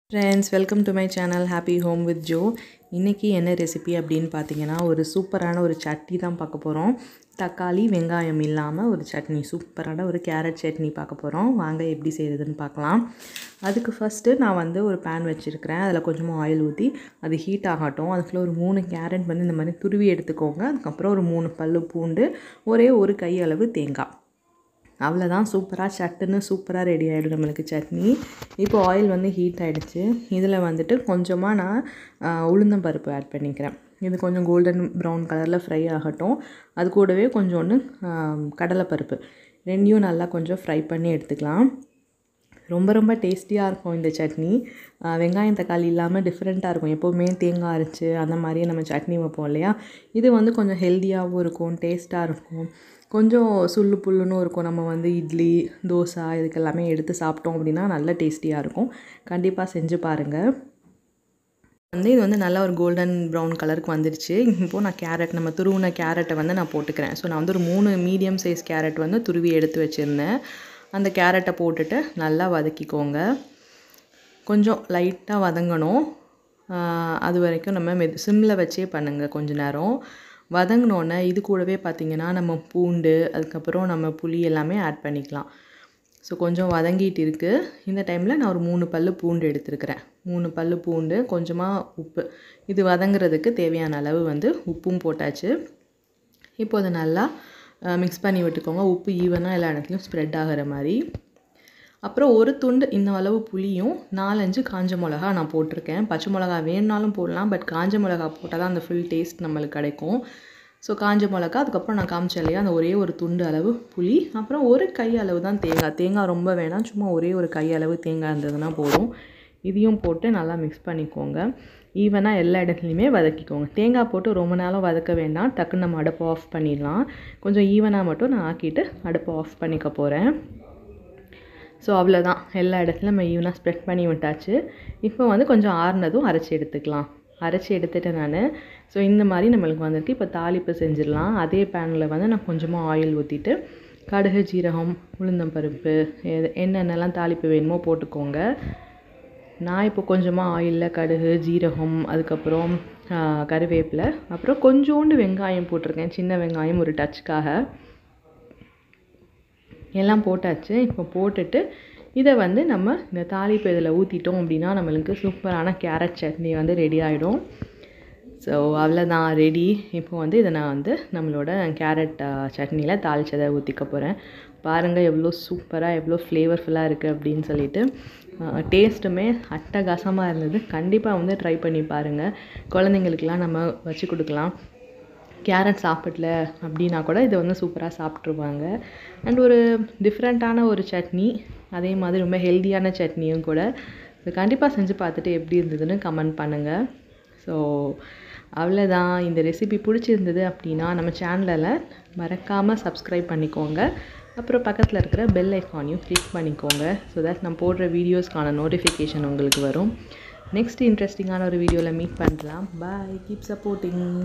friends welcome to my channel happy home with Jo இன்றைக்கி என்ன recipe அப்படின்னு பார்த்தீங்கன்னா ஒரு சூப்பரான ஒரு சட்னி தான் பார்க்க போகிறோம் தக்காளி வெங்காயம் இல்லாமல் ஒரு சட்னி சூப்பரான ஒரு கேரட் சட்னி பார்க்க போகிறோம் வாங்க எப்படி செய்கிறதுன்னு பார்க்கலாம் அதுக்கு ஃபஸ்ட்டு நான் வந்து ஒரு பேன் வச்சுருக்கிறேன் அதில் கொஞ்சமாக ஆயில் ஊற்றி அது ஹீட் ஆகட்டும் அதுக்குள்ளே ஒரு மூணு கேரட் வந்து இந்த மாதிரி துருவி எடுத்துக்கோங்க அதுக்கப்புறம் ஒரு மூணு பல்லு பூண்டு ஒரே ஒரு கை அளவு தேங்காய் அவ்வளோதான் சூப்பராக சட்டுன்னு சூப்பராக ரெடி ஆகிடும் நம்மளுக்கு சட்னி இப்போ ஆயில் வந்து ஹீட் ஆகிடுச்சு இதில் வந்துட்டு கொஞ்சமாக நான் உளுந்தம் பருப்பு ஆட் பண்ணிக்கிறேன் இது கொஞ்சம் கோல்டன் ப்ரௌன் கலரில் ஃப்ரை ஆகட்டும் அது கூடவே கொஞ்சோண்டு கடலைப்பருப்பு ரெண்டையும் நல்லா கொஞ்சம் ஃப்ரை பண்ணி எடுத்துக்கலாம் ரொம்ப ரொம்ப டேஸ்டியாக இருக்கும் இந்த சட்னி வெங்காயம் தக்காளி இல்லாமல் டிஃப்ரெண்ட்டாக இருக்கும் எப்போவுமே தேங்காய் அரைச்சி அந்த மாதிரியே நம்ம சட்னி வைப்போம் இல்லையா இது வந்து கொஞ்சம் ஹெல்த்தியாகவும் இருக்கும் டேஸ்ட்டாக இருக்கும் கொஞ்சம் சுள்ளு புல்லுன்னு இருக்கும் நம்ம வந்து இட்லி தோசை இதுக்கெல்லாமே எடுத்து சாப்பிட்டோம் அப்படின்னா நல்ல டேஸ்டியாக இருக்கும் கண்டிப்பாக செஞ்சு பாருங்கள் வந்து இது வந்து நல்லா ஒரு கோல்டன் ப்ரௌன் கலருக்கு வந்துருச்சு இப்போது நான் கேரட் நம்ம துருவின கேரட்டை வந்து நான் போட்டுக்கிறேன் ஸோ நான் வந்து ஒரு மூணு மீடியம் சைஸ் கேரட் வந்து துருவி எடுத்து வச்சுருந்தேன் அந்த கேரட்டை போட்டுட்டு நல்லா வதக்கிக்கோங்க கொஞ்சம் லைட்டாக வதங்கணும் அது வரைக்கும் நம்ம மெது சிம்மில் வச்சே பண்ணுங்கள் கொஞ்ச நேரம் வதங்கினோன்னே இது கூடவே பார்த்திங்கன்னா நம்ம பூண்டு அதுக்கப்புறம் நம்ம புளி எல்லாமே ஆட் பண்ணிக்கலாம் ஸோ கொஞ்சம் வதங்கிட்டு இருக்குது இந்த டைமில் நான் ஒரு மூணு பல் பூண்டு எடுத்துருக்கிறேன் மூணு பல் பூண்டு கொஞ்சமாக உப்பு இது வதங்குறதுக்கு தேவையான அளவு வந்து உப்பும் போட்டாச்சு இப்போ அதை நல்லா மிக்ஸ் பண்ணி விட்டுக்கோங்க உப்பு ஈவனாக எல்லா இடத்துலையும் ஸ்ப்ரெட் ஆகிற மாதிரி அப்புறம் ஒரு துண்டு இந்த அளவு புளியும் நாலஞ்சு காஞ்ச மிளகா நான் போட்டிருக்கேன் பச்சை மிளகா வேணுனாலும் போடலாம் பட் காஞ்ச மிளகா போட்டால் தான் அந்த ஃபுல் டேஸ்ட் நம்மளுக்கு கிடைக்கும் ஸோ காஞ்ச மிளகா அதுக்கப்புறம் நான் காமிச்சேன் இல்லையா அந்த ஒரே ஒரு துண்டு அளவு புளி அப்புறம் ஒரு கை அளவு தான் தேங்காய் தேங்காய் ரொம்ப வேணாம் சும்மா ஒரே ஒரு கை அளவு தேங்காய் இருந்ததுன்னா போதும் இதையும் போட்டு நல்லா மிக்ஸ் பண்ணிக்கோங்க ஈவனாக எல்லா இடத்துலையுமே வதக்கிக்கோங்க தேங்காய் போட்டு ரொம்ப நேரம் வதக்க வேண்டாம் டக்குன்னு நம்ம அடுப்பை ஆஃப் பண்ணிடலாம் கொஞ்சம் ஈவனாக மட்டும் நான் ஆக்கிட்டு அடுப்பை ஆஃப் பண்ணிக்க போகிறேன் ஸோ அவ்வளோதான் எல்லா இடத்துலையும் நம்ம ஈவனாக ஸ்ப்ரெட் பண்ணி விட்டாச்சு இப்போ வந்து கொஞ்சம் ஆறுனதும் அரைச்சி எடுத்துக்கலாம் அரைச்சி எடுத்துகிட்டேன் நான் ஸோ இந்த மாதிரி நம்மளுக்கு வந்திருக்கு இப்போ தாளிப்பு செஞ்சிடலாம் அதே பேனில் வந்து நான் கொஞ்சமாக ஆயில் ஊற்றிட்டு கடுகு ஜீரகம் உளுந்தம்பருப்பு என்னென்னலாம் தாளிப்பு வேணுமோ போட்டுக்கோங்க நான் இப்போ கொஞ்சமாக ஆயிலில் கடுகு ஜீரகம் அதுக்கப்புறம் கருவேப்பிலை அப்புறம் கொஞ்சோண்டு வெங்காயம் போட்டிருக்கேன் சின்ன வெங்காயம் ஒரு டச்சுக்காக எல்லாம் போட்டாச்சு இப்போ போட்டுட்டு இதை வந்து நம்ம இந்த தாளிப்பு இதில் ஊற்றிட்டோம் அப்படின்னா நம்மளுக்கு சூப்பரான கேரட் சட்னி வந்து ரெடி ஆகிடும் ஸோ அவ்வளோதான் ரெடி இப்போ வந்து இதை நான் வந்து நம்மளோட கேரட் சட்னியில் தாளிச்சதை ஊற்றிக்க போகிறேன் பாருங்கள் எவ்வளோ சூப்பராக எவ்வளோ ஃப்ளேவர்ஃபுல்லாக இருக்குது அப்படின்னு சொல்லிட்டு டேஸ்ட்டுமே அட்டகாசமாக இருந்தது கண்டிப்பாக வந்து ட்ரை பண்ணி பாருங்கள் குழந்தைங்களுக்கெலாம் நம்ம வச்சு கொடுக்கலாம் கேரட் சாப்பிடல அப்படின்னா கூட இதை வந்து சூப்பராக சாப்பிட்ருவாங்க அண்ட் ஒரு டிஃப்ரெண்ட்டான ஒரு சட்னி அதே மாதிரி ரொம்ப ஹெல்த்தியான சட்னியும் கூட இது கண்டிப்பாக செஞ்சு பார்த்துட்டு எப்படி இருந்ததுன்னு கமெண்ட் பண்ணுங்கள் ஸோ அவ்வளோதான் இந்த ரெசிபி பிடிச்சிருந்தது அப்படின்னா நம்ம சேனலில் மறக்காமல் சப்ஸ்கிரைப் பண்ணிக்கோங்க அப்புறம் பக்கத்தில் இருக்கிற பெல் ஐக்கானையும் கிளிக் பண்ணிக்கோங்க ஸோ தட் நான் போடுற வீடியோஸ்க்கான நோட்டிஃபிகேஷன் உங்களுக்கு வரும் நெக்ஸ்ட் இன்ட்ரெஸ்டிங்கான ஒரு வீடியோவில் மீட் பண்ணலாம் பாய் கீப் சப்போர்ட்டிங்